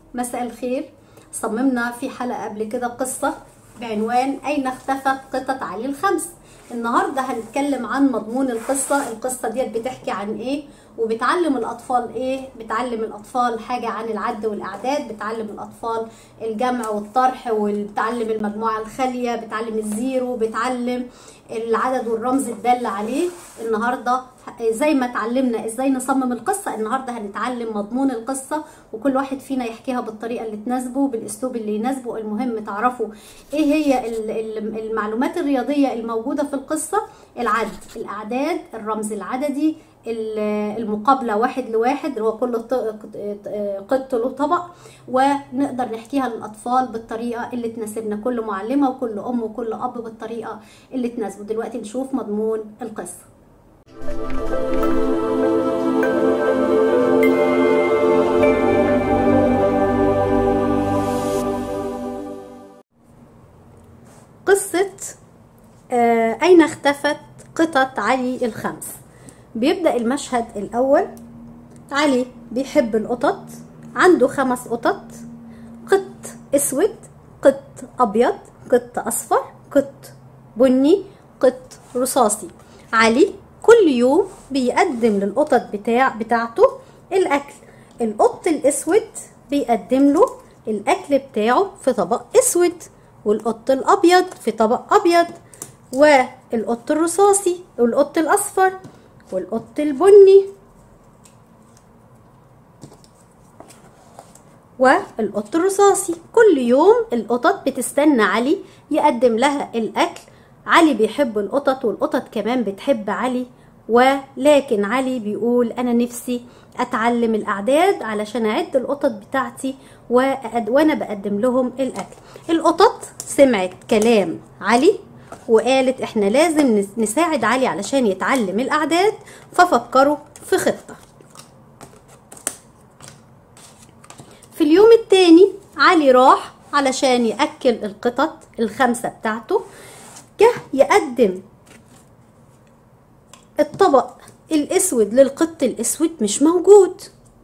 مساء الخير صممنا في حلقة قبل كده قصة بعنوان أين اختفت قطط علي الخمس النهاردة هنتكلم عن مضمون القصة القصة ديت بتحكي عن ايه وبتعلم الأطفال ايه بتعلم الأطفال حاجة عن العد والأعداد بتعلم الأطفال الجمع والطرح وبتعلم المجموعة الخالية بتعلم الزيرو بتعلم العدد والرمز الدال عليه النهارده زي ما اتعلمنا ازاي نصمم القصه النهارده هنتعلم مضمون القصه وكل واحد فينا يحكيها بالطريقه اللي تناسبه بالاسلوب اللي يناسبه المهم تعرفوا ايه هي المعلومات الرياضيه الموجوده في القصه العد الاعداد الرمز العددي المقابله واحد لواحد اللي هو كل قط له طبق ونقدر نحكيها للاطفال بالطريقه اللي تناسبنا كل معلمه وكل ام وكل اب بالطريقه اللي تناسبه دلوقتي نشوف مضمون القصه قصة آه أين اختفت قطط علي الخمس بيبدأ المشهد الأول علي بيحب القطط عنده خمس قطط قط أسود قط أبيض قط أصفر قط بني قط رصاصي علي كل يوم بيقدم للقطط بتاع بتاعته الأكل القط الأسود بيقدم له الأكل بتاعه في طبق أسود والقط الأبيض في طبق أبيض والقط الرصاصي والقط الأصفر والقط البني والقط الرصاصي كل يوم القطط بتستنى علي يقدم لها الأكل علي بيحب القطط والقطط كمان بتحب علي ولكن علي بيقول أنا نفسي أتعلم الأعداد علشان أعد القطط بتاعتي وأنا بقدم لهم الأكل القطط سمعت كلام علي وقالت احنا لازم نساعد علي علشان يتعلم الاعداد ففكروا في خطة في اليوم التاني علي راح علشان يأكل القطط الخمسة بتاعته جه يقدم الطبق الاسود للقط الاسود مش موجود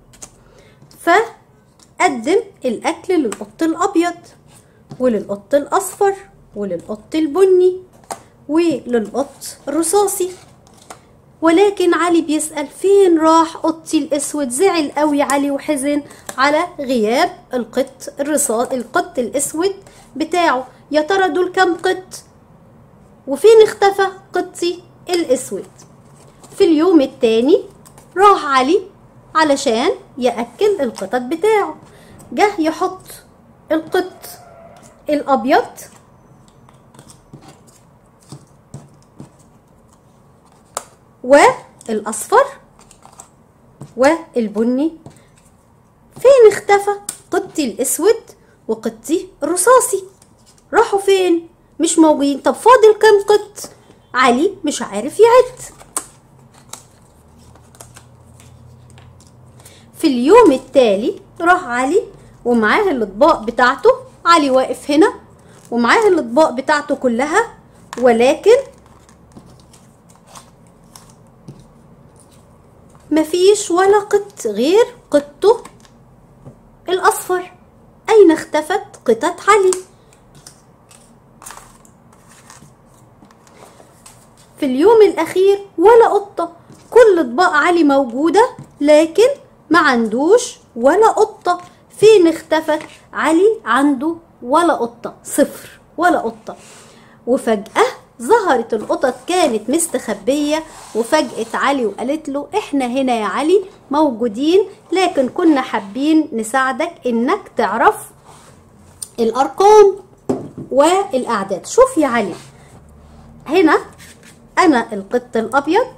فقدم الاكل للقط الابيض وللقط الاصفر وللقط البني وللقط الرصاصي ولكن علي بيسأل فين راح قطي الاسود زعل قوي علي وحزن على غياب القط الرصاص القط الاسود بتاعه يا ترى دول كام قط وفين اختفى قطي الاسود في اليوم التاني راح علي علشان يأكل القطط بتاعه جه يحط القط الابيض والاصفر والبني فين اختفى قطي الاسود وقطي الرصاصي راحوا فين مش موجودين طب فاضل كام قط علي مش عارف يعد في اليوم التالي راح علي ومعاه الاطباق بتاعته علي واقف هنا ومعاه الاطباق بتاعته كلها ولكن مفيش ولا قط غير قطه الأصفر أين اختفت قطط علي في اليوم الأخير ولا قطة كل أطباق علي موجودة لكن ما عندوش ولا قطة فين اختفت علي عنده ولا قطة صفر ولا قطة وفجأة ظهرت القطط كانت مستخبية وفجأة علي وقالت له احنا هنا يا علي موجودين لكن كنا حابين نساعدك انك تعرف الارقام والاعداد شوف يا علي هنا انا القط الابيض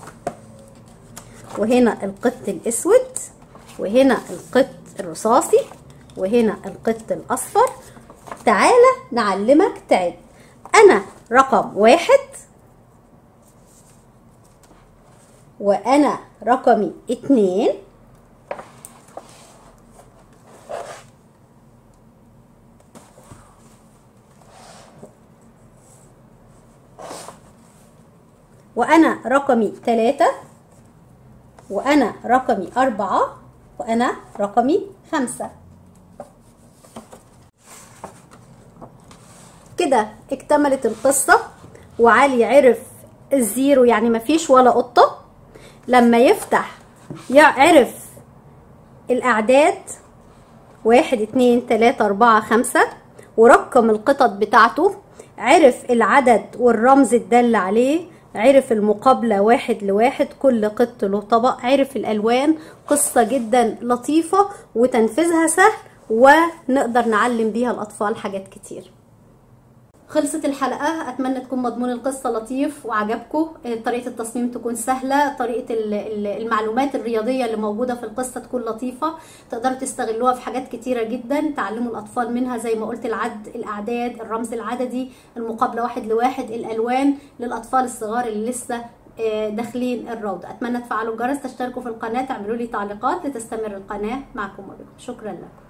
وهنا القط الاسود وهنا القط الرصاصي وهنا القط الاصفر تعالى نعلمك تعد انا رقم واحد وانا رقمي اتنين وانا رقمي تلاتة وانا رقمي اربعة وانا رقمي خمسة كده اكتملت القصة وعلي عرف الزيرو يعني مفيش ولا قطة لما يفتح يعرف الأعداد واحد اتنين تلاتة أربعة خمسة ورقم القطط بتاعته عرف العدد والرمز الدل عليه عرف المقابلة واحد لواحد كل قط له طبق عرف الألوان قصة جدا لطيفة وتنفيذها سهل ونقدر نعلم بيها الأطفال حاجات كتير خلصت الحلقة أتمنى تكون مضمون القصة لطيف وعجبكم طريقة التصميم تكون سهلة طريقة المعلومات الرياضية اللي موجودة في القصة تكون لطيفة تقدروا تستغلوها في حاجات كتيرة جدا تعلموا الأطفال منها زي ما قلت العد الأعداد الرمز العددي المقابلة واحد لواحد الألوان للأطفال الصغار اللي لسه داخلين الروضة أتمنى تفعلوا الجرس تشتركوا في القناة تعملوا لي تعليقات لتستمر القناة معكم وبكم شكرا لكم